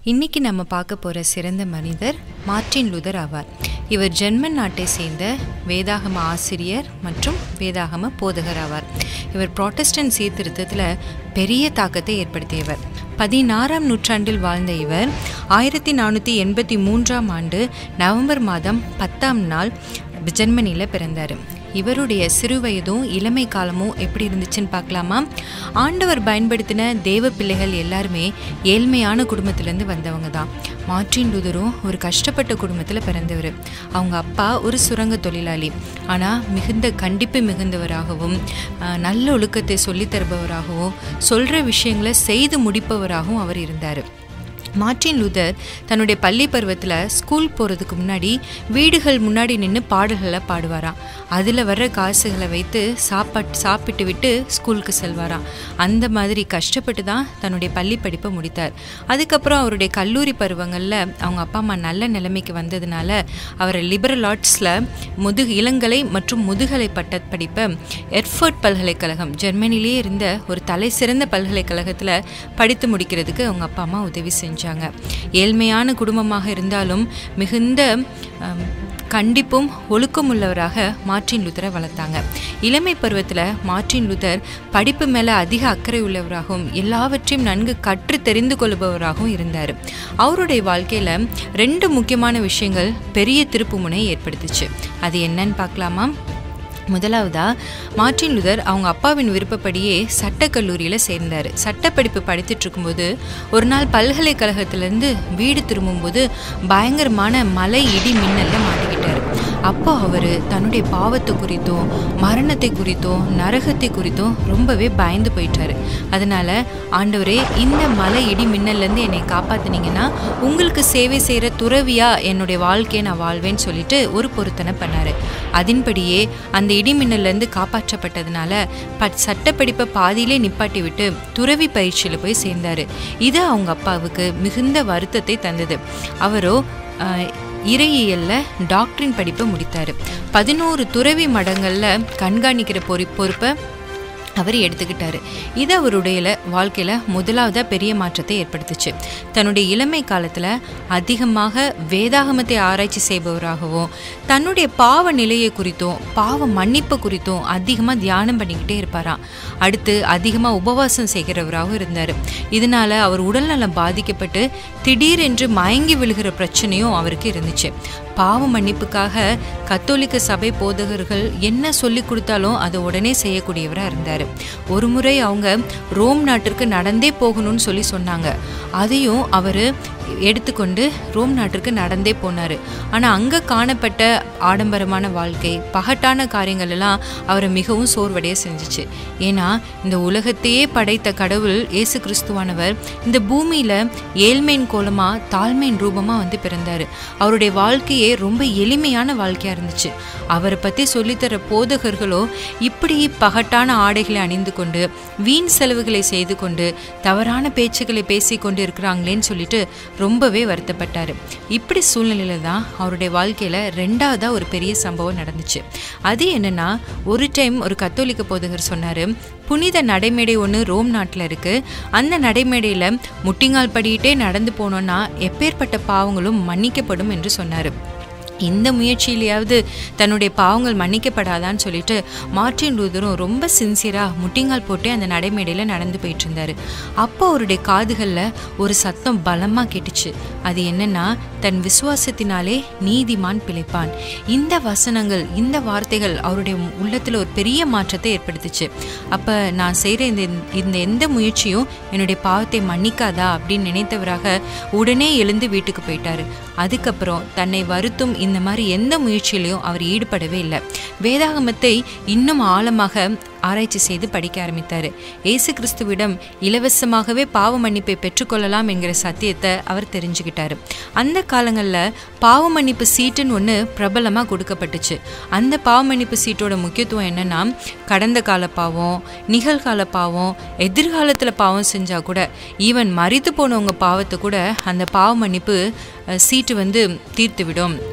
இன்னைக்கு நம்ம பார்க்க போகிற சிறந்த மனிதர் மார்ட்டின் லூதர் ஆவார் இவர் ஜெர்மன் நாட்டை சேர்ந்த வேதாகம ஆசிரியர் மற்றும் வேதாகம போதகர் ஆவார் இவர் புராட்டஸ்டன்ட் சீர்திருத்தத்தில் பெரிய தாக்கத்தை ஏற்படுத்தியவர் பதினாறாம் நூற்றாண்டில் வாழ்ந்த இவர் ஆயிரத்தி நானூற்றி எண்பத்தி மூன்றாம் ஆண்டு நவம்பர் மாதம் பத்தாம் நாள் ஜெர்மனியில் பிறந்தார் இவருடைய சிறுவயதும் இளமை காலமும் எப்படி இருந்துச்சுன்னு பார்க்கலாமா ஆண்டவர் பயன்படுத்தின தேவ பிள்ளைகள் எல்லாருமே ஏழ்மையான குடும்பத்திலேருந்து வந்தவங்க தான் மார்ட்டின் லூதரும் ஒரு கஷ்டப்பட்ட குடும்பத்தில் பிறந்தவர் அவங்க அப்பா ஒரு சுரங்க தொழிலாளி ஆனால் மிகுந்த கண்டிப்பு மிகுந்தவராகவும் ஆஹ், நல்ல ஒழுக்கத்தை சொல்லித் தருபவராகவும் சொல்கிற விஷயங்களை செய்து முடிப்பவராகவும் அவர் இருந்தார் மார்ட்டின் லூதர் தன்னுடைய பள்ளி பருவத்தில் ஸ்கூல் போகிறதுக்கு முன்னாடி வீடுகள் முன்னாடி நின்று பாடல்களை பாடுவாராம் அதில் வர்ற காசுகளை வைத்து சாப்பாட் சாப்பிட்டு விட்டு ஸ்கூலுக்கு செல்வாராம் அந்த மாதிரி கஷ்டப்பட்டு தான் தன்னுடைய பள்ளி படிப்பை முடித்தார் அதுக்கப்புறம் அவருடைய கல்லூரி பருவங்களில் அவங்க அப்பா அம்மா நல்ல நிலைமைக்கு வந்ததுனால அவரை லிபரல் ஆர்ட்ஸில் முதுகு இளங்கலை மற்றும் முதுகலை பட்ட படிப்பை எர்ஃபர்ட் பல்கலைக்கழகம் ஜெர்மனிலேயே இருந்த ஒரு தலை சிறந்த பல்கலைக்கழகத்தில் படித்து முடிக்கிறதுக்கு அவங்க அப்பா அம்மா உதவி செஞ்சாங்க ஏழ்மையான குடும்பமாக இருந்தாலும் மிகுந்த ஆம், கண்டிப்பும் ஒழுக்கமுள்ளவராக மார்ட்டின் லூத்தரை வளர்த்தாங்க இளமை பருவத்தில் மார்ட்டின் லூத்தர் படிப்பு மேலே அதிக அக்கறை உள்ளவராகவும் எல்லாவற்றையும் நன்கு கற்று தெரிந்து கொள்பவராகவும் இருந்தார் அவருடைய வாழ்க்கையில் ரெண்டு முக்கியமான விஷயங்கள் பெரிய திருப்புமுனை ஏற்படுத்துச்சு அது என்னன்னு பார்க்கலாமா முதலாவதா மார்ட்டின் லுதர் அவங்க அப்பாவின் விருப்பப்படியே சட்டக்கல்லூரியில் சேர்ந்தார் சட்டப்படிப்பு படித்துட்டு இருக்கும்போது ஒரு நாள் பல்கலைக்கழகத்திலேருந்து வீடு திரும்பும்போது பயங்கரமான மலை இடி மின்னல்ல மாட்டிக்கிட்டார் அப்போ அவர் தன்னுடைய பாவத்தை குறித்தும் மரணத்தை குறித்தும் நரகத்தை குறித்தும் ரொம்பவே பயந்து போயிட்டாரு அதனால ஆண்டவரே இந்த மலை இடி மின்னல்லேருந்து என்னை காப்பாத்துனீங்கன்னா உங்களுக்கு சேவை செய்கிற துறவியா என்னுடைய வாழ்க்கையை நான் வாழ்வேன்னு சொல்லிட்டு ஒரு பொருத்தனை பண்ணாரு அதன்படியே அந்த இடிமின்னல்லேருந்து காப்பாற்றப்பட்டதுனால ப சட்டப்படிப்பை பாதியிலே நிப்பாட்டி விட்டு துறவி பயிற்சியில் போய் சேர்ந்தார் இது அவங்க அப்பாவுக்கு மிகுந்த வருத்தத்தை தந்தது அவரோ ஆஹ், இறையியலில் டாக்டரின் படிப்பை முடித்தார் பதினோரு துறவி மடங்களில் கண்காணிக்கிற பொறி பொறுப்பை அவர் எடுத்துக்கிட்டாரு இது அவருடைய வாழ்க்கையில் முதலாவதாக பெரிய மாற்றத்தை ஏற்படுத்துச்சு தன்னுடைய இளமை காலத்தில் அதிகமாக வேதாகமத்தை ஆராய்ச்சி செய்பவராகவும் தன்னுடைய பாவ நிலையை குறித்தும் பாவ மன்னிப்பு குறித்தும் அதிகமாக தியானம் பண்ணிக்கிட்டே இருப்பாராம் அடுத்து அதிகமாக உபவாசம் செய்கிறவராகவும் இருந்தார் இதனால அவர் உடல்நலம் பாதிக்கப்பட்டு திடீரென்று மயங்கி விழுகிற பிரச்சனையும் அவருக்கு இருந்துச்சு பாவ மன்னிப்புக்காக கத்தோலிக்க சபை போதகர்கள் என்ன சொல்லி கொடுத்தாலும் அதை உடனே செய்யக்கூடியவராக இருந்தார் ஒரு முறை அவங்க ரோம் நாட்டிற்கு நடந்தே போகணும்னு சொல்லி சொன்னாங்க அதையும் அவர் எடுத்துக்கொண்டு ரோம் நாட்டிற்கு நடந்தே போனார் ஆனால் அங்கே காணப்பட்ட ஆடம்பரமான வாழ்க்கை பகட்டான காரியங்கள் எல்லாம் அவரை மிகவும் சோர்வடைய செஞ்சுச்சு ஏன்னா இந்த உலகத்தையே படைத்த கடவுள் இயேசு கிறிஸ்துவானவர் இந்த பூமியில் ஏழ்மையின் கோலமாக தாழ்மையின் ரூபமாக வந்து பிறந்தார் அவருடைய வாழ்க்கையே ரொம்ப எளிமையான வாழ்க்கையாக இருந்துச்சு அவரை பற்றி சொல்லித்தர போதகர்களோ இப்படி பகட்டான ஆடைகளை அணிந்து கொண்டு வீண் செலவுகளை செய்து கொண்டு தவறான பேச்சுக்களை பேசி கொண்டு இருக்கிறாங்களேன்னு சொல்லிட்டு ரொம்பவே வருத்தப்பட்டார் இப்படி சூழ்நிலையில தான் அவருடைய வாழ்க்கையில் ரெண்டாவதாக ஒரு பெரிய சம்பவம் நடந்துச்சு அது என்னன்னா ஒரு டைம் ஒரு கத்தோலிக்க போதகர் சொன்னார் புனித நடைமேடை ஒன்று ரோம் நாட்டில் இருக்குது அந்த நடைமேடையில் முட்டிங்கால் படியிட்டே நடந்து போனோன்னா எப்பேற்பட்ட பாவங்களும் மன்னிக்கப்படும் என்று சொன்னார் இந்த முயற்சியிலையாவது தன்னுடைய பாவங்கள் மன்னிக்கப்படாதான்னு சொல்லிட்டு மார்ட்டின் லூதரும் ரொம்ப சின்சியராக முட்டிங்கால் போட்டு அந்த நடைமேடையில் நடந்து போயிட்டு இருந்தார் அப்போ அவருடைய காதுகளில் ஒரு சத்தம் பலமாக கேட்டுச்சு அது என்னன்னா தன் விசுவாசத்தினாலே நீதிமான் பிழைப்பான் இந்த வசனங்கள் இந்த வார்த்தைகள் அவருடைய உள்ளத்தில் ஒரு பெரிய மாற்றத்தை ஏற்படுத்துச்சு அப்போ நான் செய்கிற இந்த இந்த எந்த முயற்சியும் என்னுடைய பாவத்தை மன்னிக்காதா அப்படின்னு நினைத்தவராக உடனே எழுந்து வீட்டுக்கு போயிட்டாரு அதுக்கப்புறம் தன்னை வருத்தும் இந்த மாதிரி எந்த முயற்சியிலையும் அவர் ஈடுபடவே இல்லை வேதாகமத்தை இன்னும் ஆழமாக ஆராய்ச்சி செய்து படிக்க ஆரம்பித்தார் இயேசு கிறிஸ்துவிடம் இலவசமாகவே பாவ மன்னிப்பை பெற்றுக்கொள்ளலாம் என்கிற சத்தியத்தை அவர் தெரிஞ்சுக்கிட்டாரு அந்த காலங்களில் பாவ மன்னிப்பு சீட்டுன்னு ஒன்று பிரபலமாக கொடுக்கப்பட்டுச்சு அந்த பாவ மன்னிப்பு சீட்டோட முக்கியத்துவம் என்னன்னா கடந்த கால பாவம் நிகழ்கால பாவம் எதிர்காலத்தில் பாவம் செஞ்சால் கூட ஈவன் மறித்து போனவங்க பாவத்தை கூட அந்த பாவ மன்னிப்பு அஹ், சீட்டு வந்து தீர்த்து விடும்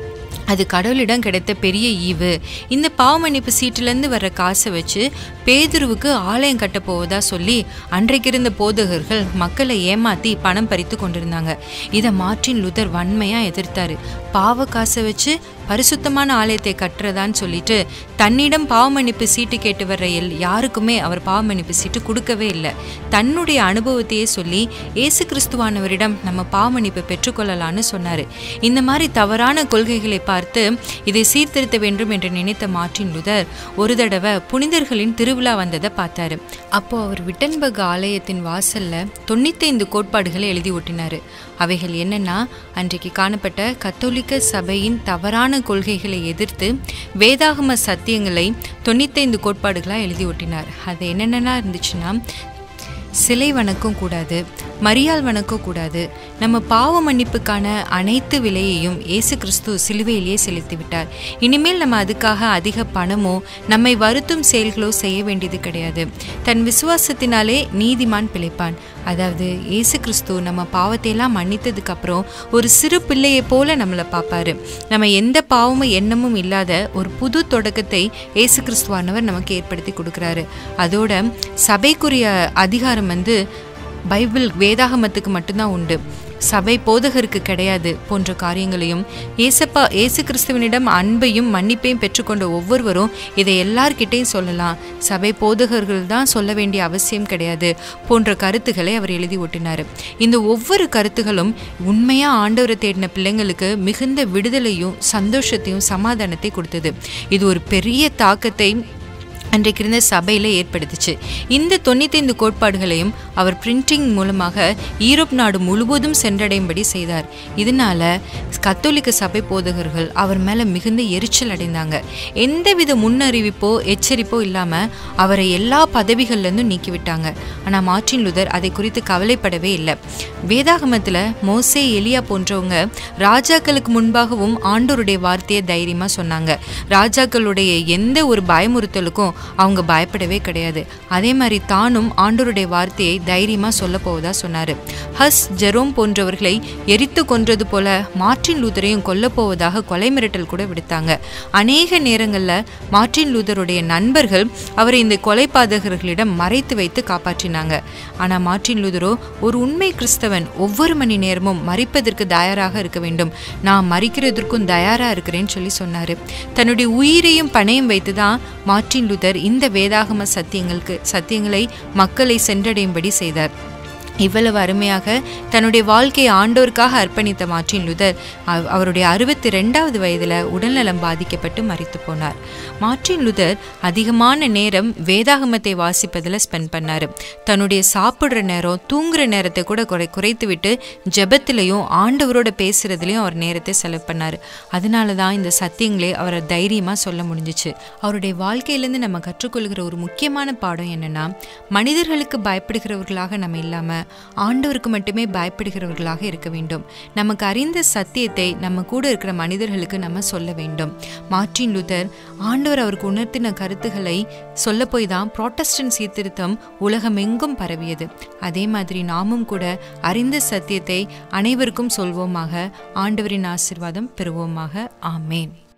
அது கடவுளிடம் கிடைத்த பெரிய ஈவு இந்த பாவ மன்னிப்பு சீட்டிலேருந்து வர்ற காசை வச்சு பேதுருவுக்கு ஆலயம் கட்ட போவதா சொல்லி அன்றைக்கு இருந்த போதகர்கள் மக்களை ஏமாத்தி பணம் பறித்து கொண்டிருந்தாங்க இதை மார்ட்டின் லூதர் வன்மையாக எதிர்த்தாரு பாவ காசை வச்சு பரிசுத்தமான ஆலயத்தை கட்டுறதான்னு சொல்லிட்டு தன்னிடம் பாவ மன்னிப்பு சீட்டு கேட்டு வர்ற எல் யாருக்குமே அவர் பாவ மன்னிப்பு சீட்டு கொடுக்கவே இல்லை தன்னுடைய அனுபவத்தையே சொல்லி இயேசு கிறிஸ்துவானவரிடம் நம்ம பாவ மன்னிப்பு பெற்றுக்கொள்ளலான்னு சொன்னார் இந்த மாதிரி தவறான கொள்கைகளை பார்த்து இதை சீர்திருத்த வேண்டும் என்று நினைத்த மார்ட்டின் லுதர் ஒரு தடவை புனிதர்களின் திருவிழா வந்ததை பார்த்தாரு அப்போ அவர் விட்டன்பர்க் ஆலயத்தின் வாசல்ல தொண்ணூத்தைந்து கோட்பாடுகளை எழுதி ஒட்டினாரு அவைகள் என்னன்னா அன்றைக்கு காணப்பட்ட கத்தோலிக்க சபையின் தவறான கொள்கைகளை எதிர்த்து வேதாகம சத்தியங்களை தொண்ணூத்தைந்து கோட்பாடுகளாக எழுதி ஒட்டினார் அது என்னென்னலாம் இருந்துச்சுன்னா சிலை வணக்கம் கூடாது மரியாள் வணக்கம் கூடாது நம்ம பாவ மன்னிப்புக்கான அனைத்து விலையையும் இயேசு கிறிஸ்து சிலுவையிலேயே செலுத்தி விட்டார் இனிமேல் நம்ம அதுக்காக அதிக பணமோ நம்மை வருத்தும் செயல்களோ செய்ய வேண்டியது கிடையாது தன் விசுவாசத்தினாலே நீதிமான் பிழைப்பான் அதாவது இயேசு கிறிஸ்து நம்ம பாவத்தையெல்லாம் மன்னித்ததுக்கு அப்புறம் ஒரு சிறு பிள்ளையை போல நம்மளை பார்ப்பாரு நம்ம எந்த பாவமும் எண்ணமும் இல்லாத ஒரு புது தொடக்கத்தை இயேசு கிறிஸ்துவானவர் நமக்கு ஏற்படுத்தி கொடுக்குறாரு அதோட சபைக்குரிய அதிகாரம் வந்து பைபிள் வேதாகமத்துக்கு மட்டும்தான் உண்டு சபை போதகருக்கு கிடையாது போன்ற காரியங்களையும் ஏசப்பா ஏசு கிறிஸ்துவனிடம் அன்பையும் மன்னிப்பையும் பெற்றுக்கொண்ட ஒவ்வொருவரும் இதை எல்லார்கிட்டையும் சொல்லலாம் சபை போதகர்கள் தான் சொல்ல வேண்டிய அவசியம் கிடையாது போன்ற கருத்துக்களை அவர் எழுதி ஒட்டினார் இந்த ஒவ்வொரு கருத்துகளும் உண்மையாக ஆண்டவரை தேடின பிள்ளைங்களுக்கு மிகுந்த விடுதலையும் சந்தோஷத்தையும் சமாதானத்தை கொடுத்தது இது ஒரு பெரிய தாக்கத்தை அன்றைக்கு இருந்த சபையில் ஏற்படுத்துச்சு இந்த தொண்ணூத்தைந்து கோட்பாடுகளையும் அவர் பிரிண்டிங் மூலமாக ஈரோப் நாடு முழுவதும் சென்றடையும்படி செய்தார் இதனால கத்தோலிக்க சபை போதகர்கள் அவர் மேலே மிகுந்த எரிச்சல் அடைந்தாங்க எந்தவித முன்னறிவிப்போ எச்சரிப்போ இல்லாமல் அவரை எல்லா பதவிகள்லேருந்தும் நீக்கிவிட்டாங்க ஆனால் மார்ட்டின் லுதர் அதை குறித்து கவலைப்படவே இல்லை வேதாகமத்தில் மோசே எலியா போன்றவங்க ராஜாக்களுக்கு முன்பாகவும் ஆண்டோருடைய வார்த்தையை தைரியமாக சொன்னாங்க ராஜாக்களுடைய எந்த ஒரு பயமுறுத்தலுக்கும் அவங்க பயப்படவே கிடையாது அதே மாதிரி தானும் ஆண்டோருடைய வார்த்தையை தைரியமாக சொல்ல போவதா சொன்னார் ஹஸ் ஜெரோம் போன்றவர்களை எரித்து கொன்றது போல மார்ட்டின் லூதரையும் கொல்லப் போவதாக கொலை மிரட்டல் கூட விடுத்தாங்க அநேக நேரங்களில் மார்ட்டின் லூதருடைய நண்பர்கள் அவரை இந்த கொலைபாதகர்களிடம் மறைத்து வைத்து காப்பாற்றினாங்க ஆனால் மார்ட்டின் லூதரோ ஒரு உண்மை கிறிஸ்தவன் ஒவ்வொரு மணி நேரமும் மறிப்பதற்கு தயாராக இருக்க வேண்டும் நான் மறிக்கிறதற்கும் தயாராக இருக்கிறேன்னு சொல்லி சொன்னார் தன்னுடைய உயிரையும் பணையும் வைத்து தான் மார்ட்டின் லூதர் இந்த வேதாகம சத்தியங்களுக்கு சத்தியங்களை மக்களை சென்றடையும்படி செய்தார் இவ்வளவு அருமையாக தன்னுடைய வாழ்க்கையை ஆண்டோருக்காக அர்ப்பணித்த மார்ட்டின் லுதர் அவ- அவருடைய அறுபத்தி ரெண்டாவது வயதில் உடல்நலம் பாதிக்கப்பட்டு மரித்து போனார் மார்ட்டின் லுதர் அதிகமான நேரம் வேதாகமத்தை வாசிப்பதில் ஸ்பெண்ட் பண்ணார் தன்னுடைய சாப்பிட்ற நேரம் தூங்குற நேரத்தை கூட குறை குறைத்து விட்டு ஜெபத்திலையும் ஆண்டவரோட பேசுறதுலையும் அவர் நேரத்தை செலவு பண்ணார் அதனால தான் இந்த சத்தியங்களே அவரை தைரியமாக சொல்ல முடிஞ்சிச்சு அவருடைய வாழ்க்கையிலேருந்து நம்ம கற்றுக்கொள்கிற ஒரு முக்கியமான பாடம் என்னன்னா மனிதர்களுக்கு பயப்படுகிறவர்களாக நம்ம இல்லாமல் ஆண்டவருக்கு மட்டுமே பயப்படுகிறவர்களாக இருக்க வேண்டும் நமக்கு அறிந்த சத்தியத்தை நம்ம கூட இருக்கிற மனிதர்களுக்கு நம்ம சொல்ல வேண்டும் மார்ட்டின் லூதர் ஆண்டவர் அவருக்கு உணர்த்தின கருத்துக்களை சொல்ல போய் தான் ப்ராட்டஸ்டன்ட் சீர்திருத்தம் உலகமெங்கும் பரவியது அதே மாதிரி நாமும் கூட அறிந்த சத்தியத்தை அனைவருக்கும் சொல்வோமாக ஆண்டவரின் ஆசிர்வாதம் பெறுவோமாக ஆமேன்